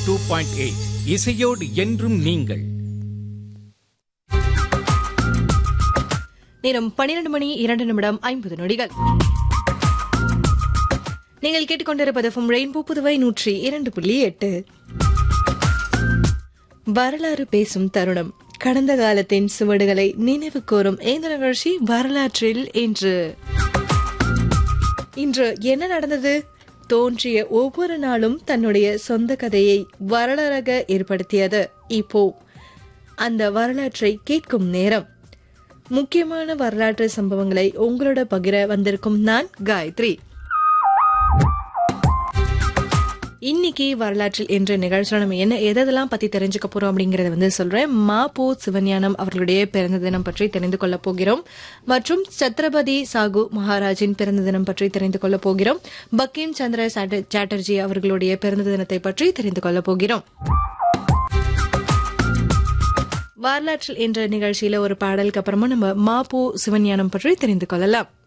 two point eight இசையோடு என்றும் நீங்கள் நேரம் பன்னிரண்டு மணி இரண்டு நிமிடம் ஐம்பது நொடிகள் நீங்கள் கேட்டுக்கொண்டிருப்பது ஃப்ரம் ரெயின்போ புதுவை நூற்றி இரண்டு புள்ளி எட்டு வரலாறு பேசும் தருணம் கடந்த காலத்தின் சுவடுகளை நினைவு கூறும் இந்த நிகழ்ச்சி வரலாற்றில் இன்று இன்று என்ன நடந்தது தோன்றிய ஒவ்வொரு நாளும் தன்னுடைய சொந்த கதையை வரலாறாக ஏற்படுத்தியது இப்போ அந்த வரலாற்றை கேட்கும் நேரம் முக்கியமான வரலாற்று சம்பவங்களை உங்களோட பகிர வந்திருக்கும் நான் காயத்ரி இன்னைக்கு வரலாற்றில் என்ற நிகழ்ச்சியில் நம்ம என்ன எதெல்லாம் பத்தி தெரிஞ்சுக்க போறோம் அப்படிங்கறத வந்து சொல்றேன் மாபோ சிவஞானம் அவர்களுடைய பிறந்த தினம் பற்றி தெரிந்து கொள்ள போகிறோம் மற்றும் சத்ரபதி சாகு மகாராஜின் பிறந்த தினம் பற்றி தெரிந்து கொள்ள போகிறோம் பக்கிம் சந்திர சாட்ட- சாட்டர்ஜி அவர்களுடைய பிறந்த தினத்தை பற்றி தெரிந்து கொள்ள போகிறோம் வரலாற்றில் என்ற நிகழ்ச்சியில ஒரு பாடலுக்கு அப்புறமா நம்ம மாபோ சிவஞானம் பற்றி தெரிந்து கொள்ளலாம்